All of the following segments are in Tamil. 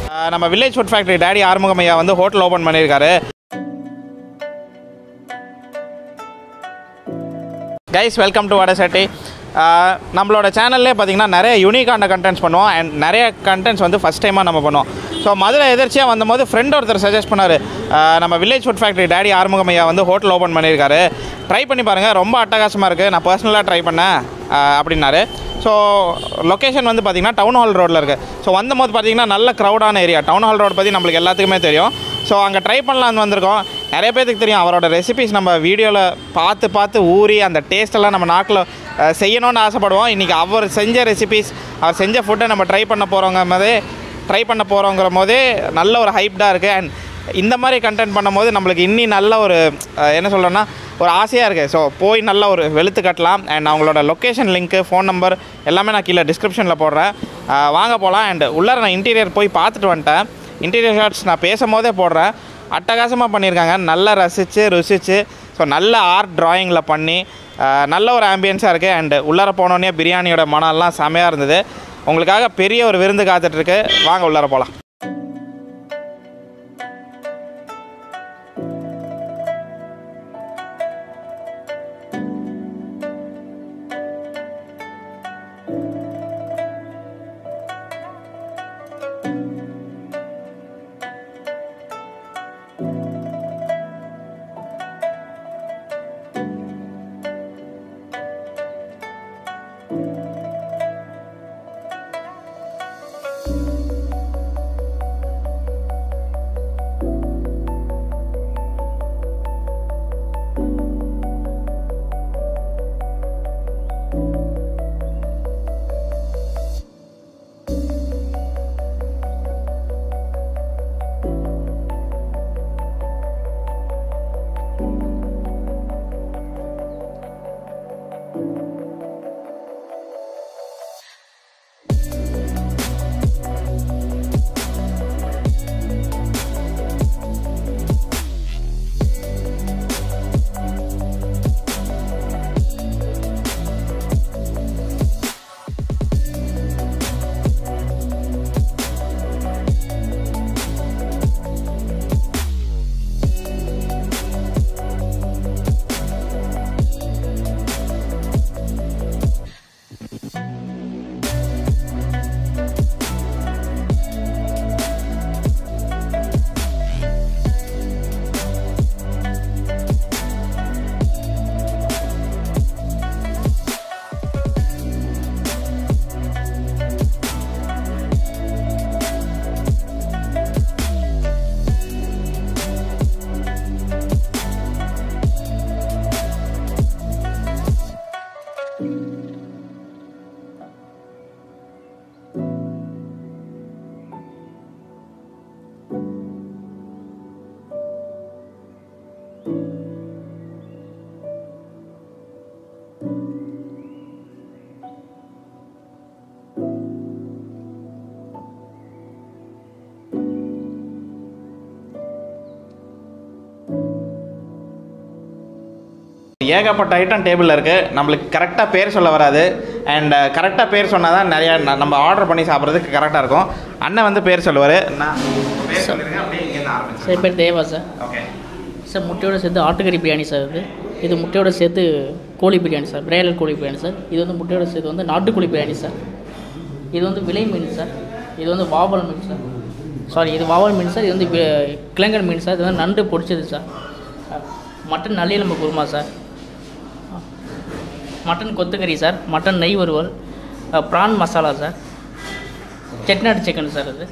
ஆஹ் நம்ம village food factory daddy Arumugam ஐயா வந்து ஹோட்டல் ஓப்பன் பண்ணியிருக்காரு கைஸ் வெல்கம் டு வடசட்டி நம்மளோட சேனல்லே பார்த்தீங்கன்னா நிறைய யூனிக்கான கண்டென்ட்ஸ் பண்ணுவோம் அண்ட் நிறைய கண்டென்ட்ஸ் வந்து ஃபஸ்ட் டைமாக நம்ம பண்ணுவோம் ஸோ மதுரை எதிர்ச்சியாக வந்தபோது ஃப்ரெண்ட் ஒருத்தர் சஜஸ்ட் பண்ணார் நம்ம village food factory daddy Arumugam ஐயா வந்து ஹோட்டல் ஓப்பன் பண்ணியிருக்காரு ட்ரை பண்ணி பாருங்கள் ரொம்ப அட்டகாசமாக இருக்குது நான் பர்சனலாக ட்ரை பண்ணேன் ஆஹ் அப்படின்னாரு ஸோ லொக்கேஷன் வந்து பார்த்திங்கன்னா டவுன் ஹால் ரோட்டில் இருக்குது ஸோ வந்தபோது பார்த்தீங்கன்னா நல்ல க்ரௌடான ஏரியா டவுன் ஹால் ரோடு பற்றி நம்மளுக்கு எல்லாத்துக்குமே தெரியும் ஸோ அங்கே ட்ரை பண்ணலான்னு வந்திருக்கோம் நிறைய பேருக்கு தெரியும் அவரோட ரெசிபிஸ் நம்ம வீடியோவில் பார்த்து பார்த்து ஊறி அந்த டேஸ்ட்டெல்லாம் நம்ம நாக்கில் அஹ், செய்யணும்னு ஆசைப்படுவோம் இன்றைக்கி அவர் செஞ்ச ரெசிபிஸ் அவர் செஞ்ச ஃபுட்டை நம்ம ட்ரை பண்ண போகிறோங்க போதே ட்ரை பண்ண போகிறோங்கிற போதே நல்ல ஒரு ஹைப்டாக இருக்குது அண்ட் இந்த மாதிரி கண்டென்ட் பண்ணும்போது நம்மளுக்கு இன்னி நல்ல ஒரு அஹ், என்ன சொல்கிறேன்னா ஒரு ஆசையாக இருக்குது ஸோ போய் நல்ல ஒரு வெளுத்து கட்டலாம் அண்ட் அவங்களோட லொக்கேஷன் லிங்க்கு ஃபோன் நம்பர் எல்லாமே நான் கீழே டிஸ்கிரிப்ஷனில் போடுறேன் அஹ், வாங்க போகலாம் அண்ட் உள்ளார நான் இன்டீரியர் போய் பார்த்துட்டு வந்துட்டேன் இன்டீரியர் ஷார்ட்ஸ் நான் பேசும் போதே போடுறேன் அட்டகாசமாக பண்ணியிருக்காங்க நல்லா ரசித்து ருசித்து ஸோ நல்ல ஆர்ட் ட்ராயிங்கில் பண்ணி அஹ், நல்ல ஒரு ஆம்பியன்ஸாக இருக்குது அண்ட் உள்ளார போனோடனே பிரியாணியோட மனம்லாம் செமையாக இருந்தது உங்களுக்காக பெரிய ஒரு விருந்து காத்துட்ருக்கு வாங்க உள்ளார போகலாம் ஏகப்பட்ட ஐட்டம் டேபிளில் இருக்குது நம்மளுக்கு கரெக்டாக பேர் சொல்ல வராது அண்ட் கரெக்டாக பேர் சொன்னால் தான் நிறையா ந- நம்ம ஆர்டர் பண்ணி சாப்பிட்றதுக்கு கரெக்டாக இருக்கும் அண்ணன் வந்து பேர் சொல்லுவார் நான் பேர் சொல்லியிருக்கேன் அப்படியே இங்கேருந்து ஆரம்பிச்சு சார் என் பேர் தேவா சார் ஓகே சார் முட்டையோட சேர்த்து ஆட்டுக்கறி பிரியாணி சார் இது இது முட்டையோட சேர்த்து கோழி பிரியாணி சார் பிராய்லர் கோழி பிரியாணி சார் இது வந்து முட்டையோட சேர்த்து வந்து நாட்டுக்கோழி பிரியாணி சார் இது வந்து விலை மீன் சார் இது வந்து வாவல் மீன் சார் சாரி இது வாவல் மீன் சார் இது வந்து வி- கிழங்கன் மீன் சார் இது வந்து நண்டு பொடிச்சது சார் மட்டன் நல்லியலம்பு குருமா சார் மட்டன் கொத்துக்கறி சார் மட்டன் நெய் வறுவல் prawn masala sir Chettinad chicken sir இது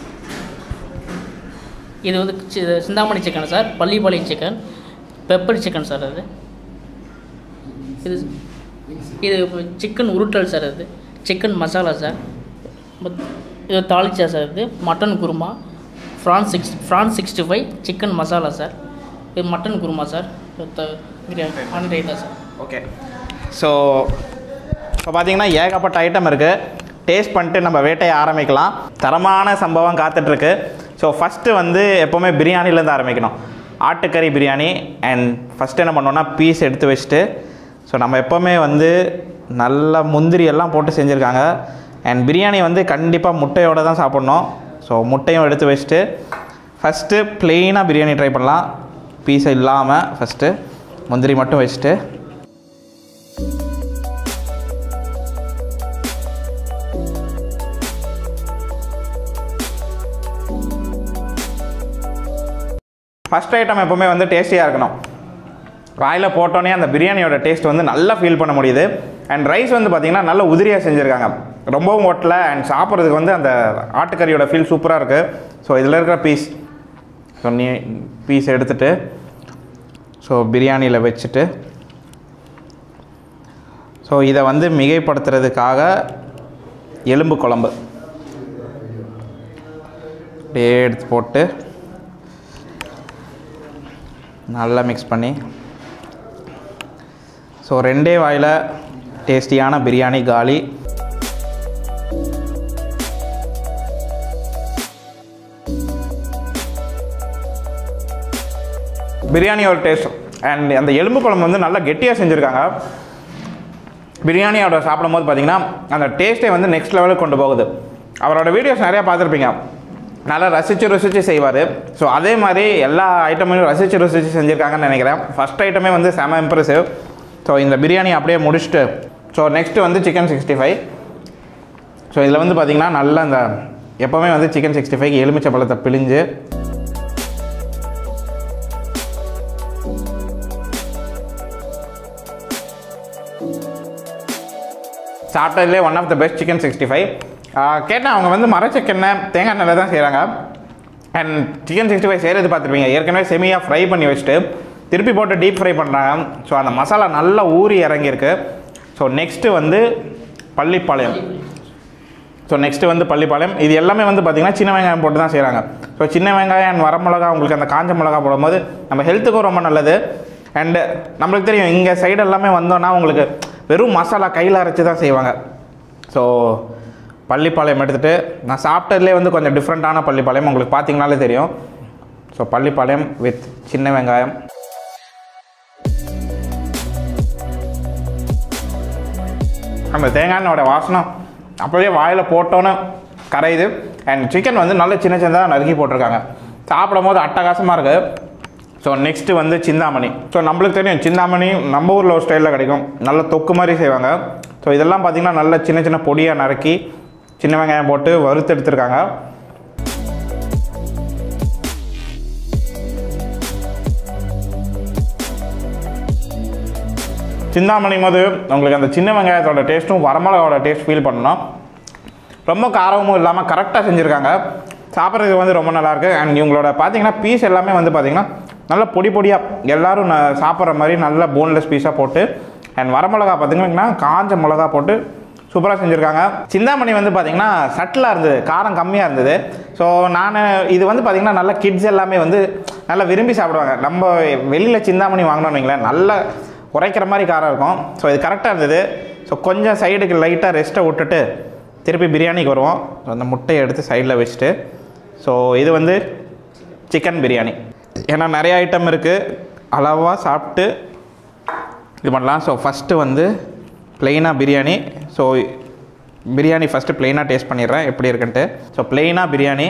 இது வந்து சி- Chintamani chicken sir Pallipalayam chicken pepper chicken sir அது இது இது சிக்கன் உருட்டல் சார் அது சிக்கன் மசாலா சார் மத்- இது தாளிச்சா சார் இது mutton kurma prawns six prawns sixty five chicken masala sir இது மட்டன் குருமா சார் இது த- biryani and raita sir okay so இப்போ பார்த்தீங்கன்னா ஏகப்பட்ட ஐட்டம் இருக்குது டேஸ்ட் பண்ணிட்டு நம்ம வேட்டையை ஆரம்பிக்கலாம் தரமான சம்பவம் காத்துட்ருக்கு ஸோ ஃபஸ்ட்டு வந்து எப்போவுமே பிரியாணிலேருந்து ஆரம்பிக்கணும் ஆட்டுக்கறி பிரியாணி அண்ட் ஃபஸ்ட்டு என்ன பண்ணோன்னா பீஸ் எடுத்து வச்சுட்டு ஸோ நம்ம எப்போவுமே வந்து நல்ல முந்திரி எல்லாம் போட்டு செஞ்சுருக்காங்க அண்ட் பிரியாணி வந்து கண்டிப்பாக முட்டையோடு தான் சாப்பிட்ணும் ஸோ முட்டையும் எடுத்து வச்சுட்டு ஃபஸ்ட்டு ப்ளெயினாக பிரியாணி ட்ரை பண்ணலாம் பீஸை இல்லாமல் ஃபஸ்ட்டு முந்திரி மட்டும் வச்சுட்டு ஃபஸ்ட் ஐட்டம் எப்போவுமே வந்து டேஸ்டியாக இருக்கணும் வாயில் போட்டோன்னே அந்த பிரியாணியோட டேஸ்ட் வந்து நல்லா ஃபீல் பண்ண முடியுது அண்ட் ரைஸ் வந்து பார்த்திங்கன்னா நல்ல உதிரியாக செஞ்சுருக்காங்க ரொம்பவும் ஒட்டல அண்ட் சாப்பிட்றதுக்கு வந்து அந்த ஆட்டுக்கறியோட ஃபீல் சூப்பராக இருக்குது ஸோ இதில் இருக்கிற பீஸ் ஸோ நீ பீஸ் எடுத்துட்டு ஸோ பிரியாணியில் வச்சுட்டு ஸோ இதை வந்து மிகைப்படுத்துறதுக்காக எலும்பு குழம்பு அப்படியே எடுத்து போட்டு நல்லா மிக்ஸ் பண்ணி ஸோ ரெண்டே வாயில் டேஸ்டியான பிரியாணி காலி பிரியாணியோட டேஸ்ட் அண்ட் அந்த எலும்பு குழம்பு வந்து நல்லா கெட்டியாக செஞ்சுருக்காங்க பிரியாணியோட சாப்பிடும்போது பார்த்தீங்கன்னா அந்த டேஸ்ட்டே வந்து நெக்ஸ்ட் லெவலுக்கு கொண்டு போகுது அவரோட வீடியோஸ் நிறையா பார்த்துருப்பீங்க நல்லா ரசித்து ருசித்து செய்வார் ஸோ அதே மாதிரி எல்லா ஐட்டமையும் ரசித்து ருசித்து செஞ்சுருக்காங்கன்னு நினைக்கிறேன் ஃபஸ்ட் ஐட்டமே வந்து செம இம்ப்ரெசிவ் ஸோ இந்த பிரியாணி அப்படியே முடிச்சுட்டு ஸோ நெக்ஸ்ட்டு வந்து சிக்கன் சிக்ஸ்டி ஃபைவ் ஸோ இதில் வந்து பார்த்திங்கன்னா நல்லா இந்த எப்போவுமே வந்து சிக்கன் சிக்ஸ்டி ஃபைவ் எலுமிச்சை பழத்தை பிழிஞ்சு சாப்பிட்டதுலேயே one of the best chicken sixty five கேட்டேன் அவங்க வந்து மரச்சக்கெண்ணெய் தேங்காய் எண்ணெயில் தான் செய்கிறாங்க அண்ட் சிக்கன் சிக்ஸ்டி ஃபைவ் செய்கிறது பார்த்துருப்பீங்க ஏற்கனவே செமியாக ஃப்ரை பண்ணி வச்சுட்டு திருப்பி போட்டு டீப் ஃப்ரை பண்ணுறாங்க ஸோ அந்த மசாலா நல்லா ஊறி இறங்கியிருக்கு ஸோ நெக்ஸ்ட்டு வந்து பள்ளிப்பாளையம் ஸோ நெக்ஸ்ட்டு வந்து பள்ளிப்பாளையம் இது எல்லாமே வந்து பார்த்திங்கன்னா சின்ன வெங்காயம் போட்டு தான் செய்கிறாங்க ஸோ சின்ன வெங்காயம் and வரமிளகா உங்களுக்கு அந்த காஞ்ச மிளகா போடும்போது நம்ம ஹெல்த்துக்கும் ரொம்ப நல்லது அண்டு நம்மளுக்கு தெரியும் இங்கே சைடு எல்லாமே வந்தோன்னா உங்களுக்கு வெறும் மசாலா கையில் அரைச்சி தான் செய்வாங்க ஸோ பள்ளிப்பாளையம் எடுத்துகிட்டு நான் சாப்பிட்டதுலேயே வந்து கொஞ்சம் டிஃப்ரெண்ட்டான பள்ளிப்பாளையம் உங்களுக்கு பார்த்தீங்கனாலே தெரியும் ஸோ பள்ளிப்பாளையம் வித் சின்ன வெங்காயம் அந்த தேங்காய் எண்ணெயோட வாசனை அப்படியே வாயில் போட்டோன்னே கரையுது அண்ட் சிக்கன் வந்து நல்ல சின்ன சின்னதாக நறுக்கி போட்டிருக்காங்க சாப்பிடும் போது அட்டகாசமாக இருக்குது ஸோ நெக்ஸ்ட்டு வந்து சிந்தாமணி ஸோ நம்மளுக்கு தெரியும் சிந்தாமணி நம்ம ஊரில் ஒரு ஸ்டைலில் கிடைக்கும் நல்ல தொக்கு மாதிரி செய்வாங்க ஸோ இதெல்லாம் பார்த்திங்கன்னா நல்ல சின்ன சின்ன பொடியாக நறுக்கி சின்ன வெங்காயம் போட்டு வறுத்து எடுத்திருக்காங்க சிந்தாமணி போது உங்களுக்கு அந்த சின்ன வெங்காயத்தோட டேஸ்ட்டும் வரமிளகாவோட டேஸ்ட் ஃபீல் பண்ணணும் ரொம்ப காரமும் இல்லாமல் கரெக்டாக செஞ்சுருக்காங்க சாப்பிட்றதுக்கு வந்து ரொம்ப நல்லாயிருக்கு அண்ட் இவங்களோட பார்த்தீங்கன்னா பீஸ் எல்லாமே வந்து பார்த்தீங்கன்னா நல்ல பொடி பொடியாக எல்லோரும் ந- சாப்பிட்ற மாதிரி நல்ல போன்லெஸ் பீஸாக போட்டு அண்ட் வரமிளகா பார்த்தீங்கன்னா காஞ்ச மிளகா போட்டு சூப்பராக செஞ்சுருக்காங்க சிந்தாமணி வந்து பார்த்தீங்கன்னா சட்டிலாக இருந்தது காரம் கம்மியாக இருந்தது ஸோ நான் இது வந்து பார்த்தீங்கன்னா நல்ல கிட்ஸ் எல்லாமே வந்து நல்லா விரும்பி சாப்பிடுவாங்க நம்ம வெளியில் சிந்தாமணி வாங்கினோம்னு வைங்களேன் நல்ல உரைக்கிற மாதிரி காரம் இருக்கும் ஸோ இது கரெக்டாக இருந்தது ஸோ கொஞ்சம் சைடுக்கு லைட்டாக ரெஸ்ட்டை விட்டுட்டு திருப்பி பிரியாணிக்கு வருவோம் ஸோ அந்த முட்டையை எடுத்து சைடில் வச்சுட்டு ஸோ இது வந்து சிக்கன் பிரியாணி ஏன்னா நிறைய ஐட்டம் இருக்குது அளவாக சாப்பிட்டு இது பண்ணலாம் ஸோ ஃபஸ்ட்டு வந்து ப்ளெயினாக பிரியாணி ஸோ பிரியாணி ஃபஸ்ட்டு ப்ளெயினாக டேஸ்ட் பண்ணிடுறேன் எப்படி இருக்குன்ட்டு ஸோ ப்ளெயினாக பிரியாணி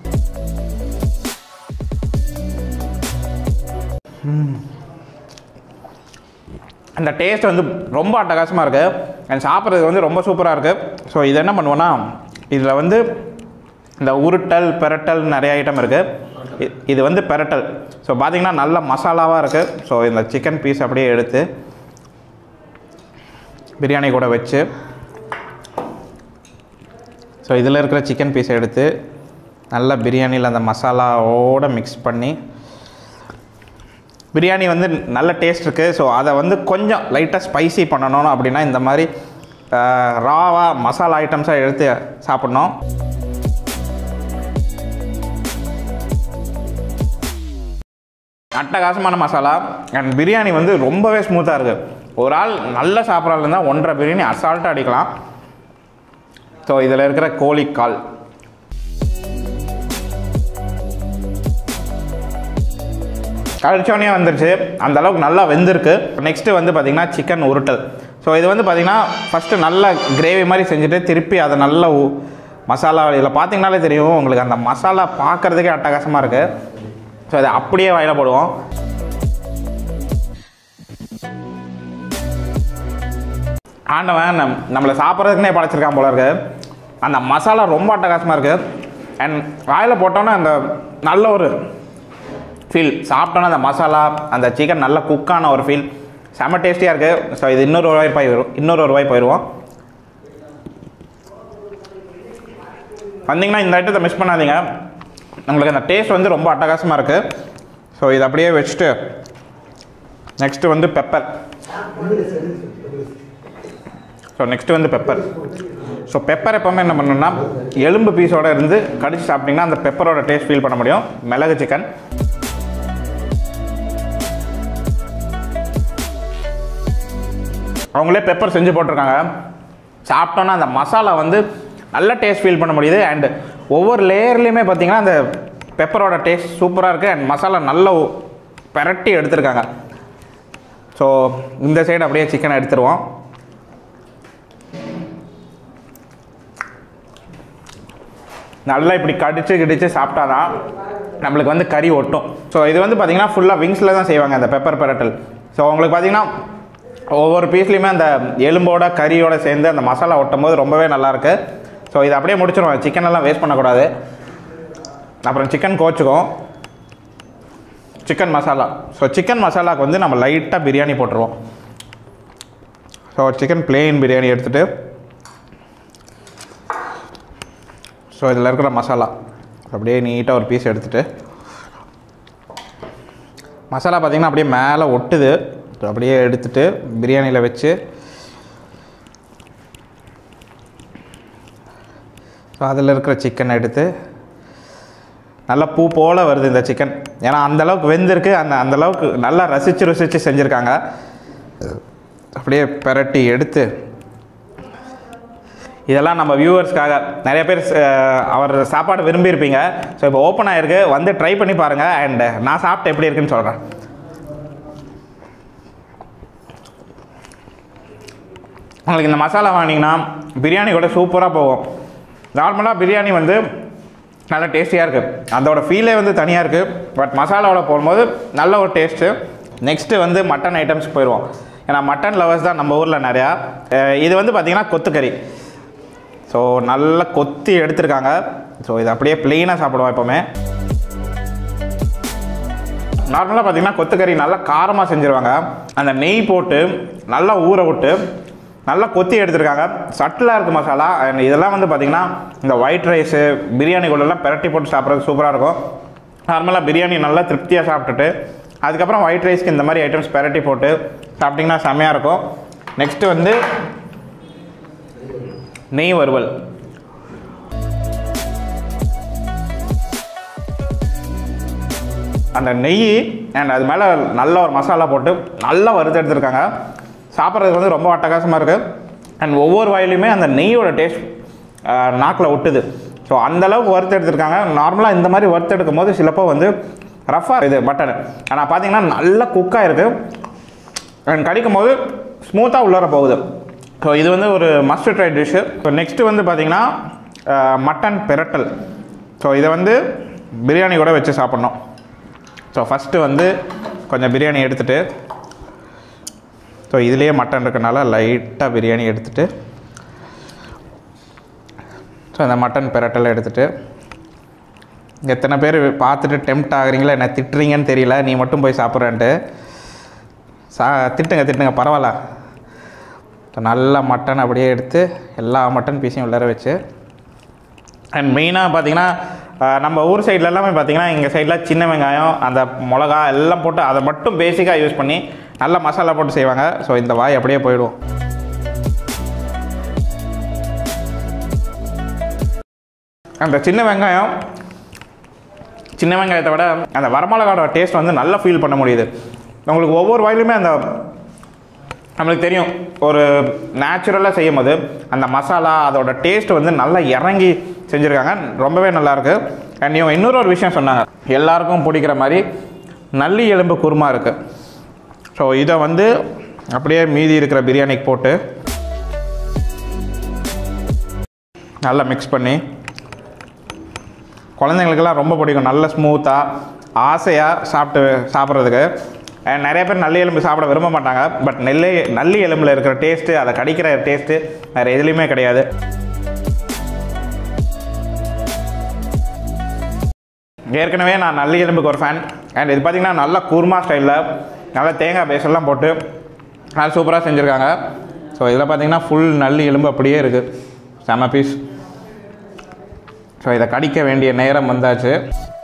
ம். அந்த டேஸ்ட் வந்து ரொம்ப அட்டகாசமாக இருக்குது அண்ட் சாப்பிட்றது வந்து ரொம்ப சூப்பராக இருக்குது ஸோ இது என்ன பண்ணுவோன்னா இதில் வந்து இந்த உருட்டல் பெரட்டல் நிறைய ஐட்டம் இருக்குது இது வந்து பெரட்டல் ஸோ பார்த்தீங்கன்னா நல்ல மசாலாவாக இருக்குது ஸோ இந்த சிக்கன் பீஸ் அப்படியே எடுத்து பிரியாணி கூட வச்சு ஸோ இதில் இருக்கிற சிக்கன் பீஸை எடுத்து நல்லா பிரியாணியில் அந்த மசாலாவோட மிக்ஸ் பண்ணி பிரியாணி வந்து நல்ல டேஸ்ட் இருக்குது ஸோ அதை வந்து கொஞ்சம் லைட்டாக ஸ்பைசி பண்ணணும் அப்படின்னா இந்த மாதிரி ராவாக மசாலா ஐட்டம்ஸாக எடுத்து சாப்பிட்ணும் அட்டகாசமான மசாலா அண்ட் பிரியாணி வந்து ரொம்பவே ஸ்மூத்தாக இருக்குது ஒரு ஆள் நல்ல சாப்பிட்றாள் இருந்தால் ஒன்றரை பிரியாணி அசால்ட்டாக அடிக்கலாம் ஸோ இதில் இருக்கிற கோழிக்கால் கழிச்சோடனே வந்துருச்சு அந்த அளவுக்கு நல்லா வெந்திருக்கு நெக்ஸ்ட்டு வந்து பார்த்திங்கன்னா சிக்கன் உருட்டல் ஸோ இது வந்து பார்த்திங்கன்னா ஃபஸ்ட்டு நல்ல கிரேவி மாதிரி செஞ்சுட்டு திருப்பி அதை நல்லா ஊ- மசாலா இதில் பார்த்தீங்கனாலே தெரியும் உங்களுக்கு அந்த மசாலா பார்க்குறதுக்கே அட்டகாசமாக இருக்குது ஸோ அதை அப்படியே வாயில போடுவோம் ஆண்டவன் நம் நம்மளை சாப்பிட்றதுக்குனே படைச்சிருக்கான் போல இருக்கு அந்த மசாலா ரொம்ப அட்டகாசமாக இருக்குது அண்ட் வாயில் போட்டோன்னே அந்த நல்ல ஒரு ஃபீல் சாப்பிட்டோன்னே அந்த மசாலா அந்த சிக்கன் நல்ல குக்கான ஒரு ஃபீல் செம்ம டேஸ்டியாக இருக்குது ஸோ இது இன்னொரு ரூபாய் போயிடும் இன்னொரு ரூபாய் போயிடுவோம் வந்தீங்கன்னா இந்த ஐட்டத்தை மிஸ் பண்ணாதீங்க உங்களுக்கு அந்த டேஸ்ட் வந்து ரொம்ப அட்டகாசமாக இருக்குது ஸோ இதை அப்படியே வச்சுட்டு நெக்ஸ்ட்டு வந்து பெப்பர் ஸோ நெக்ஸ்ட்டு வந்து பெப்பர் ஸோ பெப்பர் எப்போவுமே என்ன பண்ணணும்னா எலும்பு பீஸோட இருந்து கடிச்சு சாப்பிட்டிங்கன்னா அந்த பெப்பரோட டேஸ்ட் ஃபீல் பண்ண முடியும் மிளகு சிக்கன் அவங்களே பெப்பர் செஞ்சு போட்டிருக்காங்க சாப்பிட்டோன்னா அந்த மசாலா வந்து நல்ல டேஸ்ட் ஃபீல் பண்ண முடியுது அண்ட் ஒவ்வொரு லேயர்லேயுமே பார்த்தீங்கன்னா அந்த பெப்பரோட டேஸ்ட் சூப்பராக இருக்குது அண்ட் மசாலா நல்ல பெரட்டி எடுத்திருக்காங்க ஸோ இந்த சைடு அப்படியே சிக்கனை எடுத்துருவோம் நல்லா இப்படி கடிச்சு கிடிச்சு சாப்பிட்டாதான் நம்மளுக்கு வந்து கறி ஒட்டும் ஸோ இது வந்து பார்த்தீங்கன்னா ஃபுல்லாக விங்ஸில் தான் செய்வாங்க அந்த பெப்பர் பெரட்டல் ஸோ உங்களுக்கு பார்த்தீங்கன்னா ஒவ்வொரு பீஸ்லேயுமே அந்த எலும்போட கறியோட சேர்ந்து அந்த மசாலா ஒட்டும் போது ரொம்பவே நல்லாயிருக்கு ஸோ இதை அப்படியே முடிச்சிருவோம் சிக்கன் எல்லாம் வேஸ்ட் பண்ணக்கூடாது அப்புறம் சிக்கன் கோச்சுக்கும் சிக்கன் மசாலா ஸோ சிக்கன் மசாலாவுக்கு வந்து நம்ம லைட்டாக பிரியாணி போட்டுருவோம் ஸோ சிக்கன் பிளெயின் பிரியாணி எடுத்துகிட்டு ஸோ இதில் இருக்கிற மசாலா அப்படியே நீட்டாக ஒரு பீஸ் எடுத்துகிட்டு மசாலா பார்த்திங்கன்னா அப்படியே மேலே ஒட்டுது ஸோ அப்படியே எடுத்துட்டு பிரியாணியில் வச்சு ஸோ அதில் இருக்கிற சிக்கனை எடுத்து நல்லா பூ போல் வருது இந்த சிக்கன் ஏன்னா அந்தளவுக்கு வெந்திருக்கு அந்த அந்தளவுக்கு நல்லா ரசித்து ருசித்து செஞ்சுருக்காங்க அப்படியே பெரட்டி எடுத்து இதெல்லாம் நம்ம வியூவர்ஸ்க்காக நிறைய பேர் அஹ், அவர் சாப்பாடு விரும்பியிருப்பீங்க ஸோ இப்போ ஓப்பன் ஆகிருக்கு வந்து ட்ரை பண்ணி பாருங்கள் அண்ட் நான் சாப்பிட்டு எப்படி இருக்குன்னு சொல்கிறேன் உங்களுக்கு இந்த மசாலா வாங்கினீங்கன்னா பிரியாணி கூட சூப்பராக போகும் நார்மலாக பிரியாணி வந்து நல்லா டேஸ்டியாக இருக்குது அதோட ஃபீலே வந்து தனியாக இருக்குது பட் மசாலாவோட போடும்போது நல்ல ஒரு டேஸ்ட்டு நெக்ஸ்ட்டு வந்து மட்டன் ஐட்டம்ஸ் போயிடுவோம் ஏன்னா மட்டன் லவர்ஸ் தான் நம்ம ஊரில் நிறையா அஹ் இது வந்து பார்த்திங்கன்னா கொத்துக்கறி ஸோ நல்லா கொத்தி எடுத்திருக்காங்க ஸோ இது அப்படியே ப்ளெயினாக சாப்பிடுவோம் எப்போவுமே நார்மலாக பார்த்தீங்கன்னா கொத்துக்கறி நல்லா காரமாக செஞ்சுருவாங்க அந்த நெய் போட்டு நல்லா ஊற விட்டு நல்லா கொத்தி எடுத்திருக்காங்க சட்டிலாக இருக்குது மசாலா and இதெல்லாம் வந்து பார்த்திங்கன்னா இந்த ஒயிட் ரைஸு பிரியாணி கூடலாம் பெரட்டி போட்டு சாப்பிட்றது சூப்பராக இருக்கும் நார்மலாக பிரியாணி நல்லா திருப்தியாக சாப்பிட்டுட்டு அதுக்கப்புறம் ஒயிட் ரைஸ்க்கு இந்த மாதிரி ஐட்டம்ஸ் பெரட்டி போட்டு சாப்பிட்டிங்கன்னா செம்மையாக இருக்கும் நெக்ஸ்ட்டு வந்து நெய் வறுவல் அந்த நெய் அண்ட் அது மேலே நல்ல ஒரு மசாலா போட்டு நல்லா வறுத்து எடுத்துருக்காங்க சாப்பிட்றதுக்கு வந்து ரொம்ப அட்டகாசமாக இருக்குது அண்ட் ஒவ்வொரு வாயிலையுமே அந்த நெய்யோட டேஸ்ட் நாக்கில் ஒட்டுது ஸோ அந்தளவுக்கு வறுத்து எடுத்திருக்காங்க நார்மலாக இந்த மாதிரி வறுத்து எடுக்கும் போது சிலப்போ வந்து ரஃபாக இது பட்டன் ஆனால் பார்த்தீங்கன்னா நல்ல குக்காக இருக்குது அண்ட் கடிக்கும் போது ஸ்மூத்தாக உள்ளார போகுது ஸோ இது வந்து ஒரு must try dish so next வந்து பார்த்தீங்கன்னா மட்டன் பெரட்டல் ஸோ இதை வந்து பிரியாணி கூட வச்சு சாப்பிட்ணும் ஸோ ஃபஸ்ட்டு வந்து கொஞ்சம் பிரியாணி எடுத்துகிட்டு ஸோ இதுலேயே மட்டன் இருக்கனால லைட்டாக பிரியாணி எடுத்துகிட்டு ஸோ அந்த மட்டன் பெரட்டலை எடுத்துகிட்டு எத்தனை பேர் பார்த்துட்டு டெம்ட் ஆகுறீங்களா என்ன திட்டுறீங்கன்னு தெரியல நீ மட்டும் போய் சாப்பிட்றேன்ட்டு சா திட்டுங்க திட்டுங்க பரவாயில்ல ஸோ நல்லா மட்டன் அப்படியே எடுத்து எல்லா மட்டன் பீஸையும் உள்ளார வச்சு அண்ட் மெயினாக பார்த்தீங்கன்னா ஆஹ், நம்ம ஊர் சைடில் எல்லாமே பார்த்தீங்கன்னா எங்கள் சைடில் சின்ன வெங்காயம் அந்த மிளகா எல்லாம் போட்டு அதை மட்டும் பேசிக்காக யூஸ் பண்ணி நல்ல மசாலா போட்டு செய்வாங்க ஸோ இந்த வாய் அப்படியே போயிடும் அந்த சின்ன வெங்காயம் சின்ன வெங்காயத்தை விட அந்த வரமிளகாவோட டேஸ்ட் வந்து நல்லா ஃபீல் பண்ண முடியுது உங்களுக்கு ஒவ்வொரு வாயிலுமே அந்த நம்மளுக்கு தெரியும் ஒரு நேச்சுரலாக செய்யும் போது அந்த மசாலா அதோட டேஸ்ட் வந்து நல்லா இறங்கி செஞ்சுருக்காங்க ரொம்பவே நல்லாயிருக்கு அண்ட் இவங்க இன்னொரு ஒரு விஷயம் சொன்னாங்க எல்லாருக்கும் பிடிக்கிற மாதிரி நல்லி எலும்பு குருமா இருக்குது ஸோ இதை வந்து அப்படியே மீதி இருக்கிற பிரியாணிக்கு போட்டு நல்லா மிக்ஸ் பண்ணி குழந்தைங்களுக்கெல்லாம் ரொம்ப பிடிக்கும் நல்ல ஸ்மூத்தாக ஆசையாக சாப்பிட்டு சாப்பிட்றதுக்கு And நிறைய பேர் நல்லி எலும்பு சாப்பிட விரும்ப மாட்டாங்க பட் நெல்லை நல்லி எலும்பில் இருக்கிற டேஸ்ட்டு அதை கடிக்கிற டேஸ்ட்டு வேறு எதுலேயுமே கிடையாது ஏற்கனவே நான் நல்லி எலும்புக்கு ஒரு ஃபேன் அண்ட் இது பார்த்தீங்கன்னா நல்ல குருமா ஸ்டைலில் நல்லா தேங்காய் பேஸ்டெல்லாம் போட்டு நல்லா சூப்பராக செஞ்சுருக்காங்க ஸோ இதில் பார்த்தீங்கன்னா ஃபுல் நல்லி எலும்பு அப்படியே இருக்குது செம பீஸ் ஸோ இதை கடிக்க வேண்டிய நேரம் வந்தாச்சு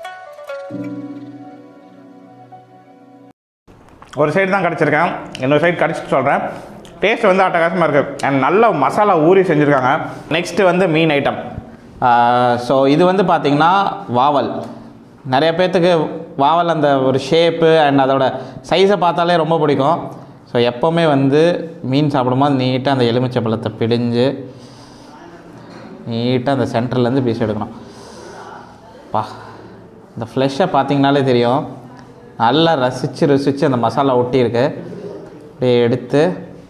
ஒரு சைடு தான் கடிச்சிருக்கேன் இன்னொரு சைடு கடிச்சிட்டு சொல்கிறேன் டேஸ்ட் வந்து அட்டகாசமாக இருக்குது அண்ட் நல்ல மசாலா ஊறி செஞ்சுருக்காங்க நெக்ஸ்ட்டு வந்து மீன் ஐட்டம் ஸோ இது வந்து பார்த்திங்கன்னா வாவல் நிறைய பேர்த்துக்கு வாவல் அந்த ஒரு ஷேப்பு அண்ட் அதோட சைஸை பார்த்தாலே ரொம்ப பிடிக்கும் ஸோ எப்போவுமே வந்து மீன் சாப்பிடும்போது நீட்டாக அந்த எலுமிச்சை பழத்தை பிடிஞ்சு நீட்டாக அந்த சென்டர்லேருந்து பீஸ் எடுக்கணும் பா இந்த ஃப்ளெஷ்ஷை பார்த்தீங்கனாலே தெரியும் நல்லா ரசித்து ருசித்து அந்த மசாலா ஒட்டியிருக்கு அப்படியே எடுத்து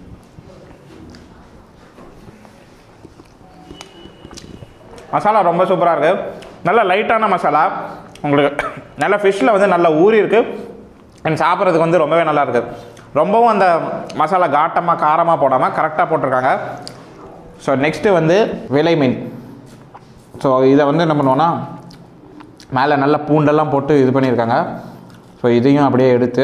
மசாலா ரொம்ப சூப்பராக இருக்குது நல்ல லைட்டான மசாலா உங்களுக்கு நல்ல ஃபிஷ்ஷில் வந்து நல்லா ஊறி இருக்குது அண்ட் சாப்பிட்றதுக்கு வந்து ரொம்பவே நல்லா இருக்குது ரொம்பவும் அந்த மசாலா காட்டமாக காரமாக போடாமல் கரெக்டாக போட்டிருக்காங்க ஸோ நெக்ஸ்ட்டு வந்து விலை மீன் ஸோ இதை வந்து என்ன பண்ணுவோன்னா மேலே நல்ல பூண்டெல்லாம் போட்டு இது பண்ணியிருக்காங்க ஸோ இதையும் அப்படியே எடுத்து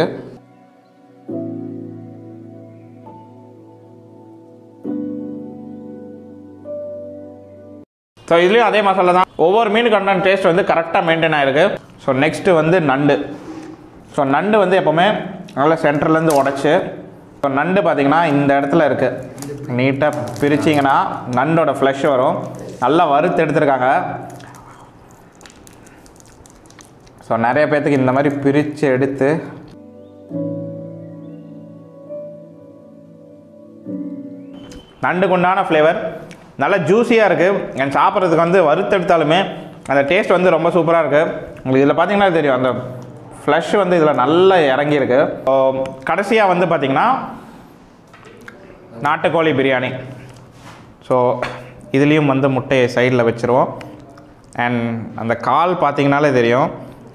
ஸோ இதுலேயும் அதே மசாலா தான் ஒவ்வொரு மீன் கண்டன் டேஸ்ட் வந்து கரெக்டாக மெயின்டைன் ஆகிருக்கு ஸோ நெக்ஸ்ட்டு வந்து நண்டு ஸோ நண்டு வந்து எப்போவுமே நல்லா சென்டர்லேருந்து உடச்சி ஸோ நண்டு பார்த்தீங்கன்னா இந்த இடத்துல இருக்குது நீட்டாக பிரிச்சிங்கன்னா நண்டோட ஃப்ளஷ் வரும் நல்லா வறுத்து எடுத்துருக்காங்க ஸோ நிறைய பேர்த்துக்கு இந்த மாதிரி பிரித்து எடுத்து நண்டுக்கு உண்டான ஃப்ளேவர் நல்லா ஜூஸியாக இருக்குது என் சாப்பிட்றதுக்கு வந்து வறுத்தெடுத்தாலுமே அந்த டேஸ்ட் வந்து ரொம்ப சூப்பராக இருக்குது உங்களுக்கு இதில் பார்த்தீங்கன்னா தெரியும் அந்த ஃப்ளஷ் வந்து இதில் நல்லா இறங்கியிருக்கு கடைசியாக வந்து பார்த்திங்கன்னா நாட்டுக்கோழி பிரியாணி ஸோ இதுலேயும் வந்து முட்டையை சைடில் வச்சுருவோம் அண்ட் அந்த கால் பார்த்தீங்கனாலே தெரியும்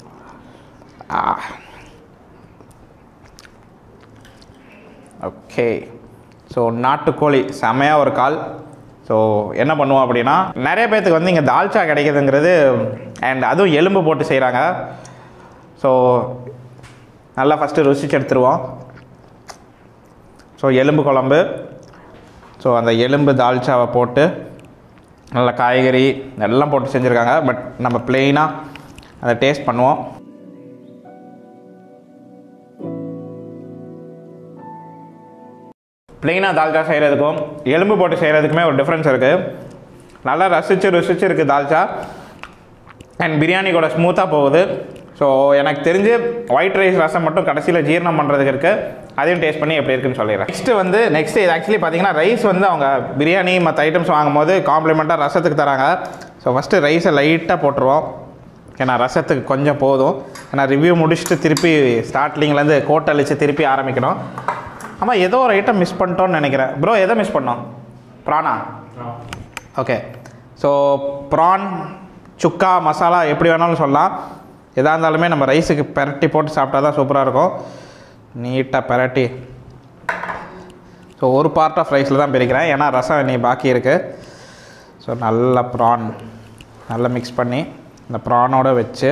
ஓகே ஸோ நாட்டுக்கோழி செமையாக ஒரு கால் ஸோ என்ன பண்ணுவோம் அப்படின்னா நிறைய பேர்த்துக்கு வந்து இங்கே தால்ச்சா கிடைக்குதுங்கிறது அண்ட் அதுவும் எலும்பு போட்டு செய்கிறாங்க ஸோ நல்லா ஃபஸ்ட்டு ருசிச்சு எடுத்துருவோம் ஸோ எலும்பு குழம்பு ஸோ அந்த எலும்பு தால்ச்சாவை போட்டு நல்ல காய்கறி எல்லாம் போட்டு செஞ்சுருக்காங்க பட் நம்ம பிளெயினாக அதை டேஸ்ட் பண்ணுவோம் பிளெயினாக தால்ச்சா செய்கிறதுக்கும் எலும்பு போட்டு செய்கிறதுக்குமே ஒரு டிஃப்ரென்ஸ் இருக்குது நல்லா ரசித்து ருசிச்சு இருக்குது தால்ச்சா அண்ட் பிரியாணி கூட ஸ்மூத்தாக போகுது ஸோ எனக்கு தெரிஞ்சு ஒயிட் ரைஸ் ரசம் மட்டும் கடைசியில் ஜீரணம் பண்ணுறதுக்கு இருக்குது அதையும் டேஸ்ட் பண்ணி எப்படி இருக்குன்னு சொல்லிடுறேன் நெக்ஸ்ட்டு வந்து நெக்ஸ்ட் இது ஆக்சுவலி பார்த்தீங்கன்னா ரைஸ் வந்து அவங்க பிரியாணி மற்ற ஐட்டம்ஸ் வாங்கும்போது காம்ப்ளிமெண்ட்டாக ரசத்துக்கு தராங்க ஸோ ஃபஸ்ட்டு ரைஸை லைட்டாக போட்டுருவோம் ஏன்னா ரசத்துக்கு கொஞ்சம் போதும் ஏன்னா ரிவ்யூ முடிச்சுட்டு திருப்பி ஸ்டார்ட்லிங்லேருந்து கோட் அழிச்சு திருப்பி ஆரம்பிக்கணும் ஆமாம் ஏதோ ஒரு ஐட்டம் மிஸ் பண்ணிட்டோன்னு நினைக்கிறேன் ப்ரோ எதை மிஸ் பண்ணோம் ப்ரானா okay so prawn sukka masala எப்படி வேணாலும் சொல்லலாம் எதாக இருந்தாலுமே நம்ம ரைஸுக்கு பெரட்டி போட்டு சாப்பிட்டா தான் சூப்பராக இருக்கும் நீட்டாக பெரட்டி ஸோ ஒரு பார்ட் ஆஃப் ரைஸில் தான் பிரிக்கிறேன் ஏன்னா ரசம் நீ பாக்கி இருக்குது ஸோ நல்லா ப்ரான் நல்லா மிக்ஸ் பண்ணி இந்த ப்ரானோட வச்சு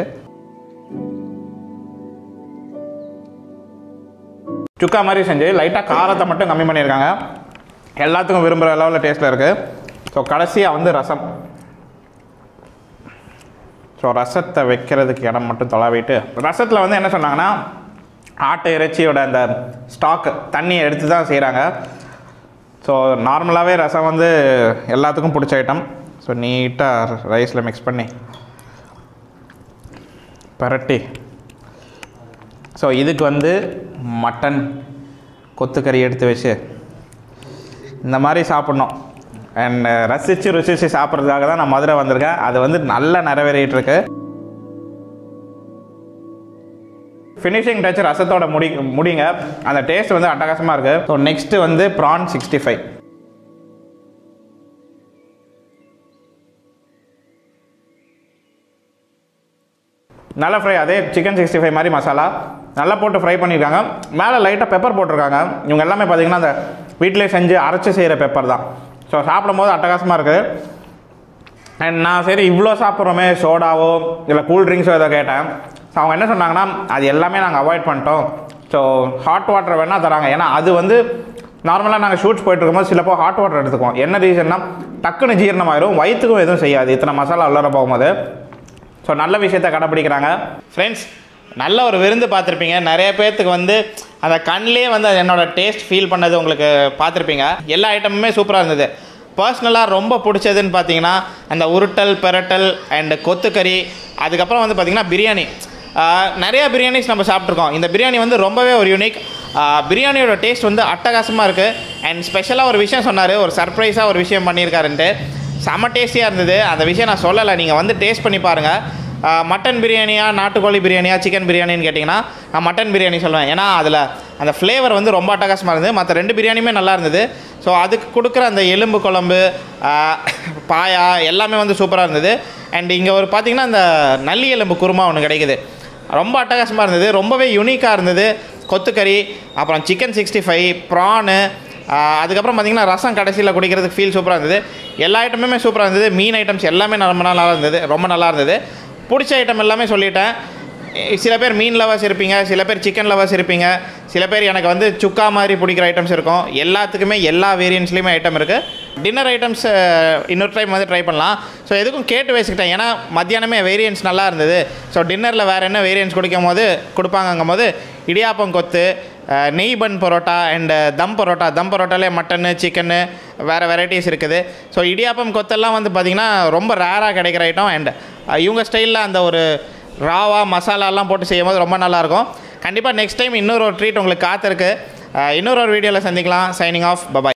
சுக்கா மாதிரி செஞ்சு லைட்டாக காரத்தை மட்டும் கம்மி பண்ணியிருக்காங்க எல்லாத்துக்கும் விரும்புகிற லெவலில் டேஸ்ட்டில் இருக்குது ஸோ கடைசியாக வந்து ரசம் ஸோ ரசத்தை வைக்கிறதுக்கு இடம் மட்டும் தொலைவிட்டு ரசத்தில் வந்து என்ன சொன்னாங்கன்னா ஆட்டு இறைச்சியோட அந்த ஸ்டாக் தண்ணியை எடுத்து தான் செய்கிறாங்க ஸோ நார்மலாகவே ரசம் வந்து எல்லாத்துக்கும் பிடிச்ச ஐட்டம் ஸோ நீட்டாக ரைஸில் மிக்ஸ் பண்ணி பரட்டி ஸோ இதுக்கு வந்து மட்டன் கொத்துக்கறி எடுத்து வச்சு இந்த மாதிரி சாப்பிட்ணும் அண்ட் ரசித்து ருசித்து சாப்பிட்றதுக்காக தான் நான் மதுரை வந்திருக்கேன் அது வந்து நல்லா நிறைவேறிட்டு இருக்கு ஃபினிஷிங் டச் ரசத்தோட முடி முடிங்க அந்த டேஸ்ட் வந்து அட்டகாசமாக இருக்குது ஸோ நெக்ஸ்ட்டு வந்து ப்ரான் சிக்ஸ்டி ஃபைவ் நல்லா ஃப்ரை அதே சிக்கன் சிக்ஸ்டி ஃபைவ் மாதிரி மசாலா நல்லா போட்டு ஃப்ரை பண்ணியிருக்காங்க மேலே லைட்டாக பெப்பர் போட்டிருக்காங்க இவங்க எல்லாமே பார்த்தீங்கன்னா அந்த வீட்டிலே செஞ்சு அரைச்சி செய்கிற பெப்பர் தான் ஸோ சாப்பிடும்போது அட்டகாசமாக இருக்குது அண்ட் நான் சரி இவ்வளோ சாப்பிட்றோமே சோடாவோ இல்லை கூல் ட்ரிங்க்ஸோ ஏதோ கேட்டேன் ஸோ அவங்க என்ன சொன்னாங்கன்னா அது எல்லாமே நாங்கள் அவாய்ட் பண்ணிட்டோம் ஸோ ஹாட் வாட்டர் வேணால் தராங்க ஏன்னா அது வந்து நார்மலாக நாங்கள் ஷூட்ஸ் போயிட்டு இருக்கும்போது சிலப்போ ஹாட் வாட்டர் எடுத்துக்குவோம் என்ன ரீசன்னா டக்குன்னு ஜீரணமாயிரும் வயிற்றுக்கும் எதுவும் செய்யாது இத்தனை மசாலா உள்ளர போகும்போது ஸோ நல்ல விஷயத்தை கடைப்பிடிக்கிறாங்க ஃப்ரெண்ட்ஸ் நல்ல ஒரு விருந்து பார்த்துருப்பீங்க நிறைய பேர்த்துக்கு வந்து அந்த கண்ணிலே வந்து அது என்னோட டேஸ்ட் ஃபீல் பண்ணது உங்களுக்கு பார்த்துருப்பீங்க எல்லா ஐட்டமுமே சூப்பராக இருந்தது பர்சனலாக ரொம்ப பிடிச்சதுன்னு பார்த்தீங்கன்னா அந்த உருட்டல் பெரட்டல் அண்ட் கொத்துக்கறி அதுக்கப்புறம் வந்து பார்த்திங்கன்னா பிரியாணி ஆஹ் நிறைய பிரியாணிஸ் நம்ம சாப்பிட்ருக்கோம் இந்த பிரியாணி வந்து ரொம்பவே ஒரு யூனிக் பிரியாணியோட டேஸ்ட் வந்து அட்டகாசமாக இருக்குது அண்ட் ஸ்பெஷலாக ஒரு விஷயம் சொன்னார் ஒரு சர்ப்ரைஸாக ஒரு விஷயம் பண்ணியிருக்காருன்ட்டு செம்ம டேஸ்டியாக இருந்தது அந்த விஷயம் நான் சொல்லலை நீங்கள் வந்து டேஸ்ட் பண்ணி பாருங்கள் மட்டன் பிரியாணியா நாட்டுக்கோழி பிரியாணியா சிக்கன் பிரியாணின்னு கேட்டிங்கன்னா நான் மட்டன் பிரியாணி சொல்லுவேன் ஏன்னா அதில் அந்த ஃப்ளேவர் வந்து ரொம்ப அட்டகாசமாக இருந்தது மற்ற ரெண்டு பிரியாணியுமே நல்லா இருந்தது ஸோ அதுக்கு கொடுக்குற அந்த எலும்பு குழம்பு ஆஹ், பாயா எல்லாமே வந்து சூப்பராக இருந்தது அண்ட் இங்கே ஒரு பார்த்தீங்கன்னா அந்த நல்லி எலும்பு குருமா ஒன்று கிடைக்குது ரொம்ப அட்டகாசமாக இருந்தது ரொம்பவே யூனிக்காக இருந்தது கொத்துக்கறி அப்புறம் சிக்கன் சிக்ஸ்டி ஃபைவ் ப்ரானு அதுக்கப்புறம் பார்த்தீங்கன்னா ரசம் கடைசியில் குடிக்கிறதுக்கு ஃபீல் சூப்பராக இருந்தது எல்லா ஐட்டமுமே சூப்பராக இருந்தது மீன் ஐட்டம்ஸ் எல்லாமே ரொம்ப நல்லா இருந்தது ரொம்ப நல்லா இருந்தது பிடிச்ச ஐட்டம் எல்லாமே சொல்லிட்டேன் எ- சில பேர் மீன் லவர்ஸ் இருப்பீங்க சில பேர் சிக்கன் லவர்ஸ் இருப்பீங்க சில பேர் எனக்கு வந்து சுக்கா மாதிரி பிடிக்கிற ஐட்டம்ஸ் இருக்கும் எல்லாத்துக்குமே எல்லா வேரியன்ஸ்லேயுமே ஐட்டம் இருக்குது டின்னர் ஐட்டம்ஸ் இன்னொரு டைம் வந்து ட்ரை பண்ணலாம் ஸோ எதுக்கும் கேட்டு வச்சுக்கிட்டேன் ஏன்னா மத்தியானமே வேரியன்ஸ் நல்லா இருந்தது ஸோ டின்னரில் வேறு என்ன வேரியன்ஸ் குடிக்கும் போது கொடுப்பாங்கங்கும் போது இடியாப்பம் கொத்து அஹ், நெய் பன் பரோட்டா அண்ட் தம் பரோட்டா தம் பரோட்டாலே மட்டனு சிக்கனு வேறு வெரைட்டிஸ் இருக்குது ஸோ இடியாப்பம் கொத்தெல்லாம் வந்து பார்த்திங்கன்னா ரொம்ப ரேராக கிடைக்கிற ஐட்டம் அண்ட் இவங்க ஸ்டைலில் அந்த ஒரு ராவா மசாலாலாம் போட்டு செய்யும்போது ரொம்ப நல்லாயிருக்கும் கண்டிப்பாக நெக்ஸ்ட் டைம் இன்னொரு ஒரு ட்ரீட் உங்களுக்கு காத்திருக்கு அஹ், இன்னொரு ஒரு வீடியோவில் சந்திக்கலாம் சைனிங் ஆஃப் பபாய்